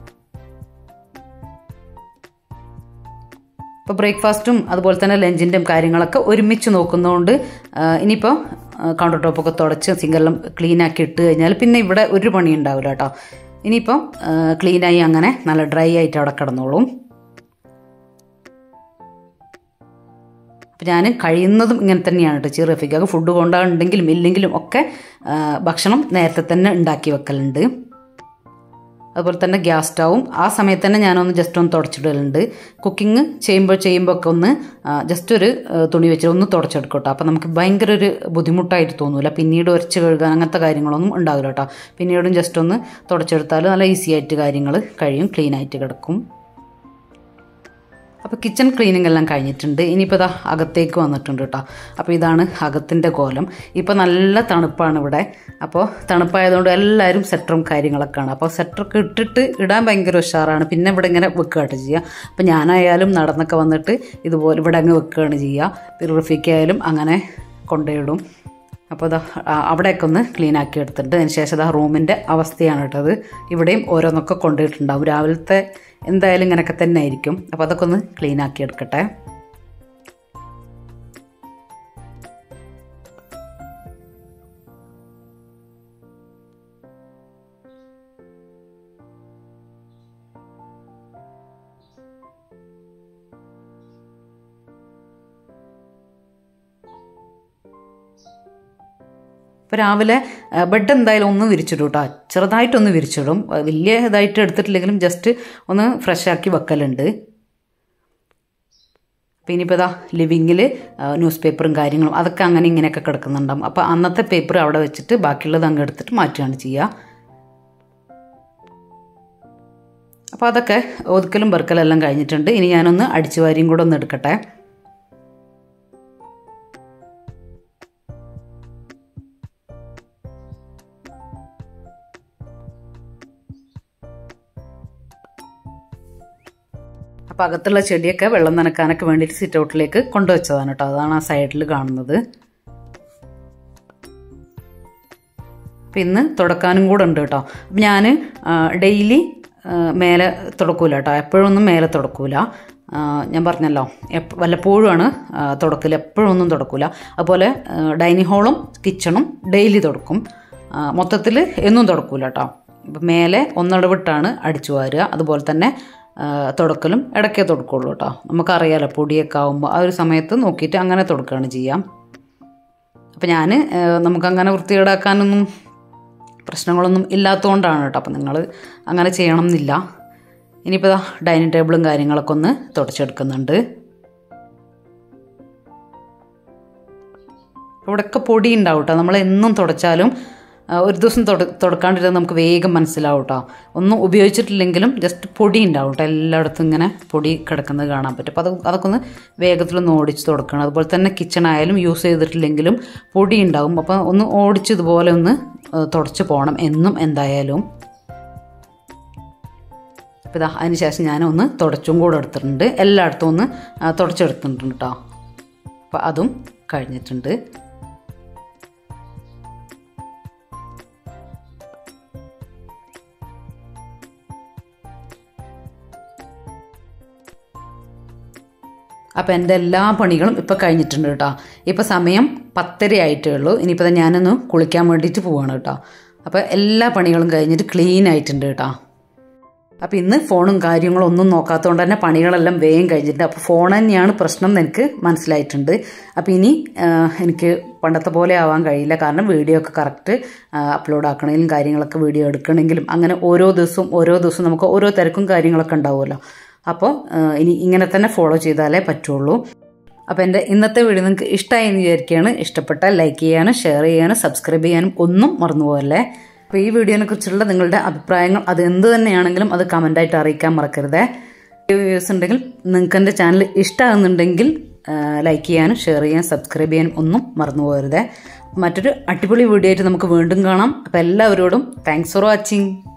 ഇപ്പോൾ ബ്രേക്ക്ഫാസ്റ്റും അതുപോലെ തന്നെ ലഞ്ചിൻ്റെയും കാര്യങ്ങളൊക്കെ ഒരുമിച്ച് നോക്കുന്നതുകൊണ്ട് ആ, ഇനിയിപ്പോൾ കൗണ്ടർ ടോപ്പൊക്കെ തുടച്ച് സിങ്കെല്ലാം ക്ലീൻ ആക്കി ഇട്ട് കഴിഞ്ഞാൽ പിന്നെ ഇവിടെ ഒരു പണി ഉണ്ടാവില്ല കേട്ടോ ഇനിയിപ്പം ക്ലീനായി അങ്ങനെ നല്ല ഡ്രൈ ആയിട്ട് അവിടെ കിടന്നോളും അപ്പം ഞാൻ കഴിയുന്നതും ഇങ്ങനെ തന്നെയാണ് കേട്ടോ ചെറിയ റഫിക്കൊക്കെ ഫുഡ് കൊണ്ടാണെങ്കിലും ഇല്ലെങ്കിലും ഒക്കെ ആ, ഭക്ഷണം നേരത്തെ തന്നെ ഉണ്ടാക്കി വെക്കലുണ്ട് അതുപോലെ തന്നെ ഗ്യാസ് സ്റ്റൗവും ആ സമയത്ത് തന്നെ ഞാനൊന്ന് ജസ്റ്റ് ഒന്ന് തുടച്ചിടലുണ്ട് കുക്കിംഗ് ചെയ്യുമ്പോൾ ചെയ്യുമ്പോൾ ഒക്കെ ഒന്ന് ജസ്റ്റ് ഒരു ആ, തുണി വെച്ച് ഒന്ന് തുടച്ചെടുക്കും കേട്ടോ അപ്പോൾ നമുക്ക് ഭയങ്കര ഒരു ബുദ്ധിമുട്ടായിട്ട് തോന്നില്ല പിന്നീട് ഉരച്ച് കഴുകാൻ അങ്ങനത്തെ കാര്യങ്ങളൊന്നും ഉണ്ടാവില്ല കേട്ടോ പിന്നീടും ജസ്റ്റ് ഒന്ന് തുടച്ചെടുത്താൽ നല്ല ഈസി ആയിട്ട് കാര്യങ്ങൾ കഴിയും ക്ലീൻ ആയിട്ട് കിടക്കും അപ്പോൾ കിച്ചൺ ക്ലീനിങ് എല്ലാം കഴിഞ്ഞിട്ടുണ്ട് ഇനിയിപ്പോൾ ഇതാ അകത്തേക്ക് വന്നിട്ടുണ്ട് കേട്ടോ അപ്പോൾ ഇതാണ് അകത്തിൻ്റെ കോലം ഇപ്പോൾ നല്ല തണുപ്പാണ് ഇവിടെ അപ്പോൾ തണുപ്പായതുകൊണ്ട് എല്ലാവരും സെറ്ററും കാര്യങ്ങളൊക്കെയാണ് അപ്പോൾ സെറ്ററൊക്കെ ഇട്ടിട്ട് ഇടാൻ ഭയങ്കര ഉഷാറാണ് പിന്നെ ഇവിടെ ഇങ്ങനെ വെക്കുക കേട്ടോ ചെയ്യുക അപ്പോൾ ഞാനായാലും നടന്നൊക്കെ വന്നിട്ട് ഇതുപോലെ ഇവിടെ അങ്ങ് വെക്കുകയാണ് ചെയ്യുക റഫിക്കായാലും അങ്ങനെ കൊണ്ടുപോയിടും അപ്പോൾ അതാ അവിടെയൊക്കെ ഒന്ന് ക്ലീൻ ആക്കി എടുത്തിട്ട് അതിന് ശേഷം ആ റൂമിൻ്റെ അവസ്ഥയാണ് കേട്ടത് ഇവിടെയും ഓരോന്നൊക്കെ കൊണ്ടുപോയിട്ടുണ്ടാവും രാവിലത്തെ എന്തായാലും ഇങ്ങനെയൊക്കെ തന്നെ ആയിരിക്കും അപ്പോൾ അതൊക്കെ ഒന്ന് ക്ലീൻ ആക്കി എടുക്കട്ടെ അപ്പോൾ രാവിലെ ബെഡ് എന്തായാലും ഒന്ന് വിരിച്ചിടും കേട്ടോ ചെറുതായിട്ടൊന്ന് വിരിച്ചിടും വലിയ ഇതായിട്ട് എടുത്തിട്ടില്ലെങ്കിലും ജസ്റ്റ് ഒന്ന് ഫ്രഷ് ആക്കി വെക്കലുണ്ട് അപ്പോൾ ഇനിയിപ്പോൾ ഇതാ ലിവിങ്ങിൽ ന്യൂസ് പേപ്പറും കാര്യങ്ങളും അതൊക്കെ അങ്ങനെ ഇങ്ങനെയൊക്കെ കിടക്കുന്നുണ്ടാവും അപ്പോൾ അന്നത്തെ പേപ്പർ അവിടെ വെച്ചിട്ട് ബാക്കിയുള്ളത് അങ്ങ് എടുത്തിട്ട് മാറ്റുകയാണ് ചെയ്യുക അപ്പോൾ അതൊക്കെ ഒതുക്കലും പെറുക്കലും എല്ലാം കഴിഞ്ഞിട്ടുണ്ട് ഇനി ഞാനൊന്ന് അടിച്ചു വാരിയും കൂടെ ഒന്ന് എടുക്കട്ടെ അപ്പോൾ അകത്തുള്ള ചെടിയൊക്കെ വെള്ളം നനക്കാനൊക്കെ വേണ്ടിയിട്ട് സിറ്റ് ഔട്ടിലേക്ക് കൊണ്ടുവച്ചതാണ് കേട്ടോ അതാണ് ആ സൈഡിൽ കാണുന്നത് അപ്പം ഇന്ന് തുടക്കാനും കൂടെ ഉണ്ട് കേട്ടോ അപ്പം ഞാൻ ഡെയിലി മേലെ തുടക്കൂല കേട്ടോ എപ്പോഴൊന്നും മേലെ തുടക്കൂല ഞാൻ പറഞ്ഞല്ലോ എപ്പ വല്ലപ്പോഴുമാണ് തുടക്കൽ എപ്പോഴൊന്നും തുടക്കൂല അതുപോലെ ഡൈനിങ് ഹോളും കിച്ചണും ഡെയിലി തുടക്കും മൊത്തത്തിൽ എന്നും തുടക്കൂല കേട്ടോ ഇപ്പം മേലെ ഒന്നിടവിട്ടാണ് അടിച്ചു വാരുക അതുപോലെ തന്നെ തുടക്കലും ഇടയ്ക്കേ തുടക്കുള്ളൂ കേട്ടോ നമുക്കറിയാലോ പൊടിയൊക്കെ ആകുമ്പോൾ ആ ഒരു സമയത്ത് നോക്കിയിട്ട് അങ്ങനെ തുടക്കുകയാണ് ചെയ്യാം അപ്പം ഞാൻ നമുക്കങ്ങനെ വൃത്തികേടാക്കാനൊന്നും പ്രശ്നങ്ങളൊന്നും ഇല്ലാത്തതുകൊണ്ടാണ് കേട്ടോ അപ്പം നിങ്ങൾ അങ്ങനെ ചെയ്യണം എന്നില്ല ഇനിയിപ്പോൾ ഡൈനിങ് ടേബിളും കാര്യങ്ങളൊക്കെ ഒന്ന് തുടച്ചെടുക്കുന്നുണ്ട് ഇവിടെയൊക്കെ പൊടി ഉണ്ടാവും കേട്ടോ നമ്മൾ എന്നും തുടച്ചാലും ഒരു ദിവസം തുട തുടക്കാണ്ടിരുന്നത് നമുക്ക് വേഗം മനസ്സിലാവും കേട്ടോ ഒന്നും ഉപയോഗിച്ചിട്ടില്ലെങ്കിലും ജസ്റ്റ് പൊടി ഉണ്ടാവും കേട്ടോ എല്ലായിടത്തും ഇങ്ങനെ പൊടി കിടക്കുന്നത് കാണാൻ പറ്റും അപ്പോൾ അത് അതൊക്കെ ഒന്ന് വേഗത്തിലൊന്ന് ഓടിച്ച് തുടക്കണം അതുപോലെ തന്നെ കിച്ചൺ ആയാലും യൂസ് ചെയ്തിട്ടില്ലെങ്കിലും പൊടി ഉണ്ടാവും അപ്പോൾ ഒന്ന് ഓടിച്ച് ഇതുപോലെ ഒന്ന് തുടച്ച് പോകണം എന്നും എന്തായാലും അപ്പോൾ ഇതാ അതിന് ശേഷം ഞാൻ ഒന്ന് തുടച്ചും കൂടെ എടുത്തിട്ടുണ്ട് എല്ലായിടത്തും ഒന്ന് തുടച്ചെടുത്തിട്ടുണ്ട് കേട്ടോ അപ്പോൾ അതും കഴിഞ്ഞിട്ടുണ്ട് അപ്പോൾ എൻ്റെ എല്ലാ പണികളും ഇപ്പോൾ കഴിഞ്ഞിട്ടുണ്ട് കേട്ടോ ഇപ്പോൾ സമയം പത്തര ആയിട്ടേ ഉള്ളൂ ഇനിയിപ്പോൾ ഞാനൊന്ന് കുളിക്കാൻ വേണ്ടിയിട്ട് പോവാണ് കേട്ടോ അപ്പോൾ എല്ലാ പണികളും കഴിഞ്ഞിട്ട് ക്ലീൻ ആയിട്ടുണ്ട് കേട്ടോ അപ്പോൾ ഇന്ന് ഫോണും കാര്യങ്ങളും ഒന്നും നോക്കാത്തതുകൊണ്ട് തന്നെ പണികളെല്ലാം വേഗം കഴിഞ്ഞിട്ടുണ്ട് അപ്പോൾ ഫോൺ തന്നെയാണ് പ്രശ്നം എന്ന് എനിക്ക് മനസ്സിലായിട്ടുണ്ട് അപ്പോൾ ഇനി എനിക്ക് പണ്ടത്തെ പോലെ ആവാൻ കഴിയില്ല കാരണം വീഡിയോ ഒക്കെ കറക്റ്റ് അപ്ലോഡ് ആക്കണമെങ്കിലും കാര്യങ്ങളൊക്കെ വീഡിയോ എടുക്കണമെങ്കിലും അങ്ങനെ ഓരോ ദിവസവും ഓരോ ദിവസവും നമുക്ക് ഓരോ തിരക്കും കാര്യങ്ങളൊക്കെ ഉണ്ടാവുമല്ലോ അപ്പോൾ ഇനി ഇങ്ങനെ തന്നെ ഫോളോ ചെയ്താലേ പറ്റുള്ളൂ അപ്പോൾ എൻ്റെ ഇന്നത്തെ വീഡിയോ നിങ്ങൾക്ക് ഇഷ്ടമായി എന്ന് വിചാരിക്കുകയാണ് ഇഷ്ടപ്പെട്ടാൽ ലൈക്ക് ചെയ്യാനും ഷെയർ ചെയ്യാനും സബ്സ്ക്രൈബ് ചെയ്യാനും ഒന്നും മറന്നുപോകല്ലേ അപ്പോൾ ഈ വീഡിയോനെ കുറിച്ചുള്ള നിങ്ങളുടെ അഭിപ്രായങ്ങൾ അത് എന്ത് തന്നെയാണെങ്കിലും അത് കമൻ്റായിട്ട് അറിയിക്കാൻ മറക്കരുത് വ്യൂസ് ഉണ്ടെങ്കിൽ നിങ്ങൾക്ക് എൻ്റെ ചാനൽ ഇഷ്ടമാകുന്നുണ്ടെങ്കിൽ ലൈക്ക് ചെയ്യാനും ഷെയർ ചെയ്യാനും സബ്സ്ക്രൈബ് ചെയ്യാനും ഒന്നും മറന്നു പോകരുത് മറ്റൊരു അടിപൊളി വീഡിയോ ആയിട്ട് നമുക്ക് വീണ്ടും കാണാം അപ്പോൾ എല്ലാവരോടും താങ്ക്സ് ഫോർ വാച്ചിങ്